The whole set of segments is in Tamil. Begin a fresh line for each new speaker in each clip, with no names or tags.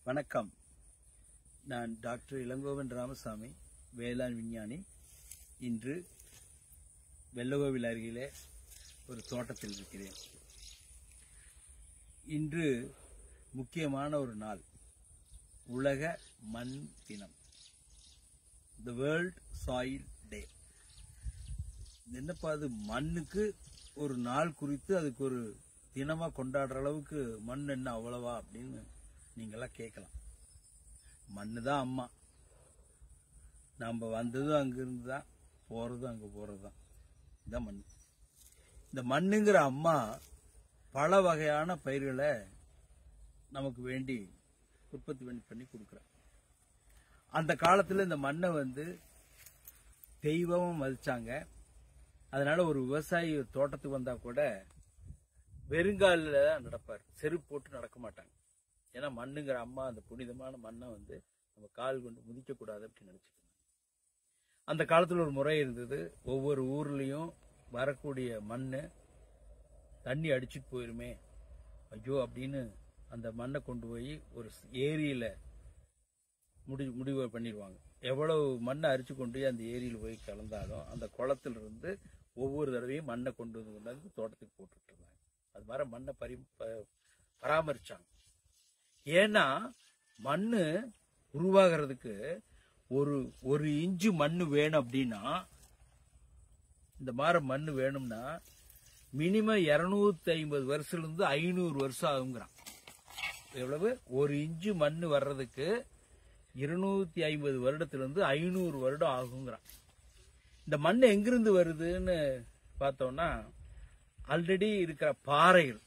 வணக்கம் நான் டாக்டர் இளங்கோவன் ராமசாமி வேளாண் விஞ்ஞானி இன்று வெள்ளகோவில் அருகிலே ஒரு தோட்டத்தில் இருக்கிறேன் இன்று முக்கியமான ஒரு நாள் உலக மண் தினம் த வேர்ல்ட் சாயில் டே என்னப்பா அது மண்ணுக்கு ஒரு நாள் குறித்து அதுக்கு ஒரு தினமா கொண்டாடுற அளவுக்கு மண் என்ன அவ்வளவா அப்படின்னு நீங்களாம் கேட்கலாம் மண்ணு தான் அம்மா நம்ம வந்ததும் அங்கிருந்து தான் போறதும் அங்க போறது தான் இதான் மண் இந்த மண்ணுங்கிற அம்மா பல வகையான பயிர்களை நமக்கு வேண்டி உற்பத்தி பண்ணி பண்ணி கொடுக்குறா அந்த காலத்துல இந்த மண்ணை வந்து தெய்வமும் மதிச்சாங்க அதனால ஒரு விவசாயி ஒரு தோட்டத்துக்கு வந்தா கூட வெறுங்காலில் தான் நடப்பார் செருப்பு போட்டு நடக்க மாட்டாங்க ஏன்னா மண்ணுங்கிற அம்மா அந்த புனிதமான மண்ணை வந்து நம்ம கால் கொண்டு முதிக்க கூடாது அப்படின்னு நினைச்சுக்கணும் அந்த காலத்துல ஒரு முறை இருந்தது ஒவ்வொரு ஊர்லயும் வரக்கூடிய மண்ணு தண்ணி அடிச்சிட்டு போயிருமே ஐயோ அப்படின்னு அந்த மண்ணை கொண்டு போய் ஒரு ஏரியில முடி முடிவு பண்ணிடுவாங்க எவ்வளவு மண்ணை அரிச்சு கொண்டு போய் அந்த ஏரியில் போய் கலந்தாலும் அந்த குளத்துல இருந்து ஒவ்வொரு தடவையும் மண்ணை கொண்டு வந்து கொண்டாந்து தோட்டத்துக்கு போட்டுட்டு இருந்தாங்க அது மாதிரி மண்ணை பரி ப- பராமரிச்சாங்க ஏன்னா மண்ணு உருவாகிறதுக்கு ஒரு ஒரு இன்ச்சு மண்ணு வேணும் அப்படின்னா இந்த மாதிரி மண்ணு வேணும்னா மினிமம் இருநூத்தி ஐம்பது வருஷத்துல இருந்து ஐநூறு வருஷம் ஆகுங்கிறான் எவ்வளவு ஒரு இன்ச்சு மண்ணு வர்றதுக்கு இருநூத்தி ஐம்பது வருடத்துல இருந்து ஐநூறு வருடம் ஆகுங்கிறான் இந்த மண் எங்கிருந்து வருதுன்னு பார்த்தோம்னா ஆல்ரெடி இருக்கிற பாறைகள்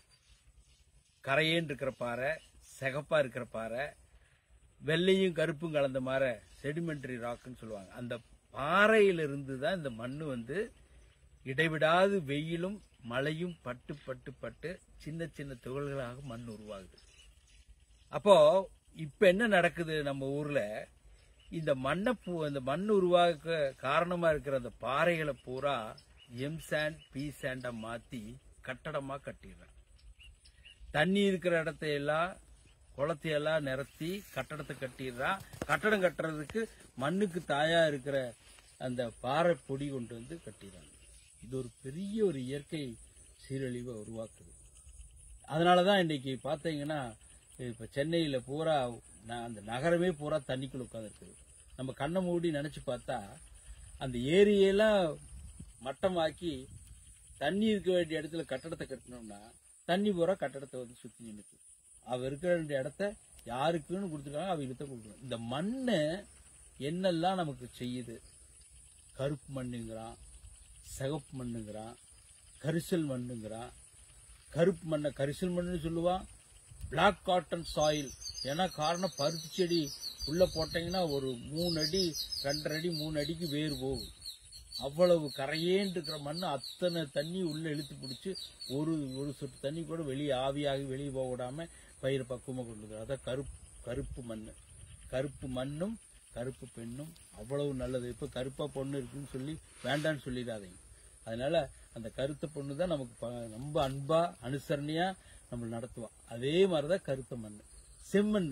கரையேன்னு இருக்கிற பாறை சிகப்பா இருக்கிற பாறை வெள்ளையும் கருப்பும் கலந்த மாதிரி செடிமெண்டரி ராக்குன்னு சொல்லுவாங்க அந்த பாறையிலிருந்து தான் இந்த மண் வந்து இடைவிடாது வெயிலும் மழையும் பட்டு பட்டு பட்டு சின்ன சின்ன துகள்களாக மண் உருவாகுது அப்போ இப்ப என்ன நடக்குது நம்ம ஊர்ல இந்த மண்ணை பூ இந்த மண் உருவாக்க காரணமா இருக்கிற அந்த பாறைகளை பூரா எம் சாண்ட் பி சாண்டா மாத்தி கட்டடமா கட்டிடுறாங்க தண்ணி இருக்கிற இடத்தையெல்லாம் குளத்தையெல்லாம் நிரத்தி கட்டடத்தை கட்டிடுறா கட்டடம் கட்டுறதுக்கு மண்ணுக்கு தாயா இருக்கிற அந்த பாறை பொடி கொண்டு வந்து கட்டிடுறாங்க இது ஒரு பெரிய ஒரு இயற்கை சீரழிவை உருவாக்குது அதனாலதான் இன்னைக்கு பாத்தீங்கன்னா இப்ப சென்னையில பூரா ந- அந்த நகரமே பூரா தண்ணிக்குள்ள உட்காந்துருக்குது நம்ம கண்ணை மூடி நினைச்சு பார்த்தா அந்த ஏரியெல்லாம் மட்டமாக்கி தண்ணி இருக்க வேண்டிய இடத்துல கட்டடத்தை கட்டினோம்னா தண்ணி பூரா கட்டடத்தை வந்து சுத்தி நின்னுக்கு அவ இருக்க வேண்டிய இடத்த யாருக்குன்னு கொடுத்துருக்காங்க அவ இடத்த கொடுக்கணும் இந்த மண்ணு என்னெல்லாம் நமக்கு செய்யுது கருப்பு மண்ணுங்கிறான் சிகப்பு மண்ணுங்கிறான் கரிசல் மண்ணுங்கிறான் கருப்பு மண்ணை கரிசல் மண்ணுன்னு சொல்லுவான் பிளாக் காட்டன் சாயில் ஏன்னா காரணம் பருத்தி செடி உள்ள போட்டீங்கன்னா ஒரு மூணு அடி ரெண்டரை அடி மூணு அடிக்கு வேர் போகும் அவ்வளவு கரையேன்னு இருக்கிற மண் அத்தனை தண்ணி உள்ள இழுத்து பிடிச்சி ஒரு ஒரு சொட்டு தண்ணி கூட வெளியே ஆவியாகி வெளியே போக விடாம பயிரை பக்குவமா கொண்டு வருது. அதான் கருப்பு கருப்பு மண் கருப்பு மண்ணும் கருப்பு பெண்ணும் அவ்வளவு நல்லது இப்ப கருப்பா பொண்ணு இருக்குன்னு சொல்லி வேண்டான்னு சொல்லிடாதீங்க அதனால அந்த கருத்த பொண்ணு தான் நமக்கு ப- ரொம்ப அன்பா அனுசரணையா நம்ம நடத்துவான் அதே மாதிரிதான் கருத்த மண் செம்மண்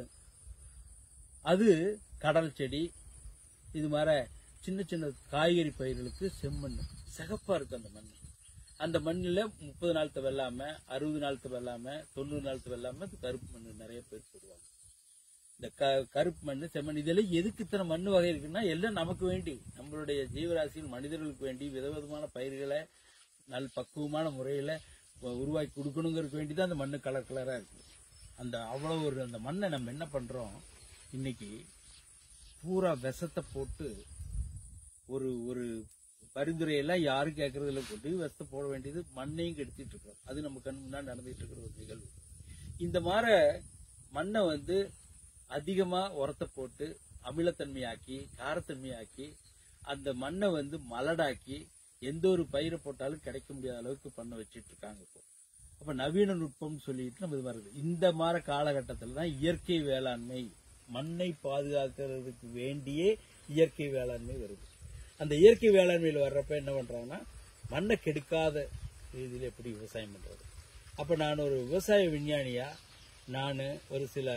அது கடல் செடி இது மாதிரி சின்ன சின்ன காய்கறி பயிர்களுக்கு செம்மண் சிகப்பா இருக்கு அந்த மண் அந்த மண்ணில் முப்பது நாளுக்கு வெள்ளாம அறுபது நாளுக்கு வெள்ளாம தொண்ணூறு நாளுக்கு வெள்ளாம இந்த கருப்பு மண் நிறைய பேர் போடுவாங்க இந்த க- கருப்பு மண் செம்மண் இதெல்லாம் எதுக்கு இத்தனை மண் வகை இருக்குன்னா எல்லாம் நமக்கு வேண்டி நம்மளுடைய ஜீவராசிகள் மனிதர்களுக்கு வேண்டி விதவிதமான பயிர்களை நல் பக்குவமான முறையில உ- உருவாக்கி கொடுக்கணுங்கிறதுக்கு வேண்டி தான் அந்த மண்ணு கலர் கலரா இருக்கு அந்த அவ்வளவு ஒரு அந்த மண்ணை நம்ம என்ன பண்றோம் இன்னைக்கு பூரா விஷத்தை போட்டு ஒரு ஒரு பரிந்துரையெல்லாம் யாரும் கேட்கறது இல்லை கொண்டு போய் விஷத்தை போட வேண்டியது மண்ணையும் கெடுத்துட்டு இருக்கோம் அது நம்ம கண் முன்னாடி நடந்துட்டு இருக்கிற ஒரு நிகழ்வு இந்த மாதிரி மண்ணை வந்து அதிகமா உரத்தை போட்டு அமிலத்தன்மையாக்கி காரத்தன்மையாக்கி அந்த மண்ணை வந்து மலடாக்கி எந்த ஒரு பயிரை போட்டாலும் கிடைக்க முடியாத அளவுக்கு பண்ண வச்சிட்டு இருக்காங்க இப்போ அப்ப நவீன நுட்பம்னு சொல்லிட்டு நம்ம இது வருது இந்த மாதிரி காலகட்டத்தில் தான் இயற்கை வேளாண்மை மண்ணை பாதுகாக்கிறதுக்கு வேண்டியே இயற்கை வேளாண்மை வருது அந்த இயற்கை வேளாண்மையில் வர்றப்ப என்ன பண்றாங்கன்னா மண்ணை கெடுக்காத ரீதியில் எப்படி விவசாயம் பண்றது அப்ப நான் ஒரு விவசாய விஞ்ஞானியா நான் ஒரு சில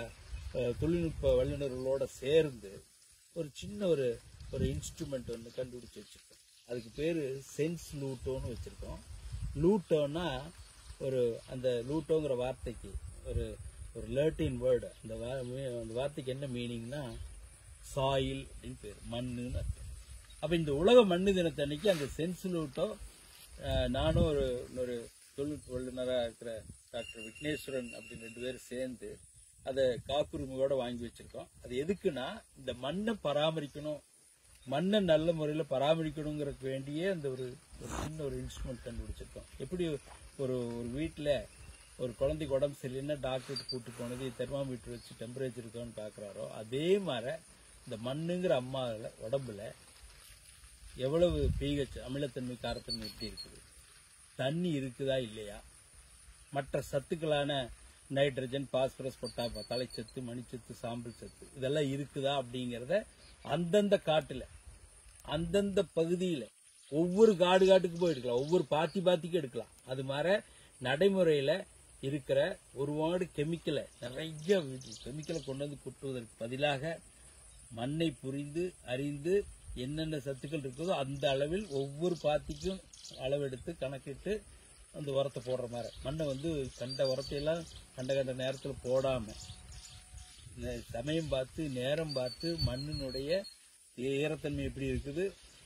அஹ், தொழில்நுட்ப வல்லுநர்களோட சேர்ந்து ஒரு சின்ன ஒரு ஒரு இன்ஸ்ட்ருமெண்ட் ஒன்று கண்டுபிடிச்சு வச்சிருக்கோம் அதுக்கு பேர் சென்ஸ் லூட்டோன்னு வச்சிருக்கோம் லூட்டோன்னா ஒரு அந்த லூட்டோங்கிற வார்த்தைக்கு ஒரு ஒரு லேட்டின் வேர்டு அந்த வா- மீ- அந்த வார்த்தைக்கு என்ன மீனிங்னா சாயில் அப்படின்னு பேர் மண்ணுன்னு அர்த்தம் அப்ப இந்த உலக மண்ணு தினத்தன்னைக்கு அந்த சென்ஸ் லூட்டோ அஹ், நானும் ஒரு இன்னொரு தொழில்நுட்ப வல்லுநராக இருக்கிற டாக்டர் விக்னேஸ்வரன் அப்படின்னு ரெண்டு பேரும் சேர்ந்து அதை காப்புரிமையோட வாங்கி வச்சிருக்கோம் அது எதுக்குன்னா இந்த மண்ணை பராமரிக்கணும் மண்ணை நல்ல முறையில் பராமரிக்கணுங்கிறதுக்கு வேண்டியே அந்த ஒரு ஒரு சின்ன ஒரு இன்ஸ்ட்ருமெண்ட் கண்டுபிடிச்சிருக்கோம் எப்படி ஒரு ஒரு வீட்டில் ஒரு குழந்தைக்கு உடம்பு சரியில்லைன்னா டாக்டர்கிட்ட கூட்டு போனது தெர்மாமீட்டர் வச்சு டெம்பரேச்சர் இருக்கான்னு பார்க்குறாரோ அதே மாதிரி இந்த மண்ணுங்கிற அம்மாவில் உடம்புல எவ்வளவு பிஹெச் அமிலத்தன்மை காரத்தன்மை எப்படி இருக்குது தண்ணி இருக்குதா இல்லையா மற்ற சத்துக்களான நைட்ரஜன் பாஸ்பரஸ் பொட்டாப்பா தலைச்சத்து மணிச்சத்து சாம்பல் சத்து இதெல்லாம் இருக்குதா அப்படிங்கிறத அந்தந்த காட்டுல அந்தந்த பகுதியில ஒவ்வொரு காடு காட்டுக்கு போய் எடுக்கலாம் ஒவ்வொரு பாத்தி பாத்திக்கு எடுக்கலாம் அது மாதிரி நடைமுறையில இருக்கிற ஒருபாடு கெமிக்கலை நிறைய கெமிக்கலை கொண்டு வந்து கொட்டுவதற்கு பதிலாக மண்ணை புரிந்து அறிந்து என்னென்ன சத்துக்கள் இருக்குதோ அந்த அளவில் ஒவ்வொரு பாத்திக்கும் அளவெடுத்து கணக்கிட்டு அந்த உரத்தை போடுற மாதிரி மண்ணை வந்து கண்ட உரத்தையெல்லாம் கண்ட கண்ட நேரத்தில் போடாம நே- சமயம் பார்த்து நேரம் பார்த்து மண்ணினுடைய ஈரத்தன்மை எப்படி இருக்குது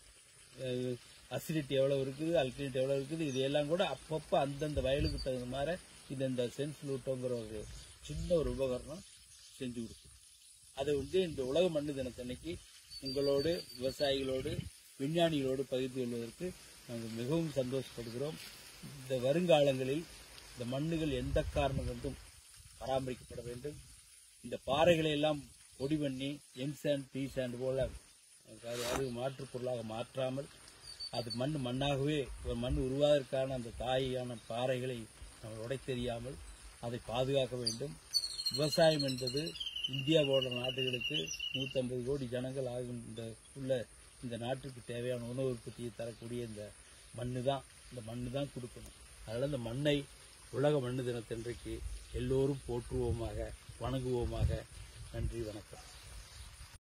அசிடிட்டி எவ்வளவு இருக்குது அல்கலிட்டி எவ்வளவு இருக்குது இதையெல்லாம் கூட அப்பப்போ அந்தந்த வயலுக்கு தகுந்த மாதிரி இது இந்த சென்ஸ் லூட்டோங்கிற ஒரு சின்ன ஒரு உபகரணம் செஞ்சு கொடுக்கும் அதை வந்து இந்த உலக மண்ணு தினத்தன்னைக்கு உங்களோடு விவசாயிகளோடு விஞ்ஞானிகளோடு பகிர்ந்து கொள்வதற்கு நாங்கள் மிகவும் சந்தோஷப்படுகிறோம் இந்த வருங்காலங்களில் இந்த மண்ணுகள் எந்த காரணம் கொண்டும் பராமரிக்கப்பட வேண்டும் இந்த பாறைகளை எல்லாம் பொடி பண்ணி எம் சாண்ட் பி சாண்ட் போல அது மாற்றுப் பொருளாக மாற்றாமல் அது மண் மண்ணாகவே ஒரு மண் உருவாவதற்கான அந்த தாயான பாறைகளை நம்ம உடைத்தெறியாமல் அதை பாதுகாக்க வேண்டும் விவசாயம் என்பது இந்தியா போன்ற நாடுகளுக்கு 150 கோடி ஜனங்கள் ஆகின்ற உள்ள இந்த நாட்டுக்கு தேவையான உணவு உற்பத்தியை தரக்கூடிய இந்த மண்ணு தான் இந்த மண்ணு தான் கொடுக்கணும் அதனால் இந்த மண்ணை உலக மண்ணு தினத்தன்றைக்கு எல்லோரும் போற்றுவோமாக வணங்குவோமாக நன்றி வணக்கம்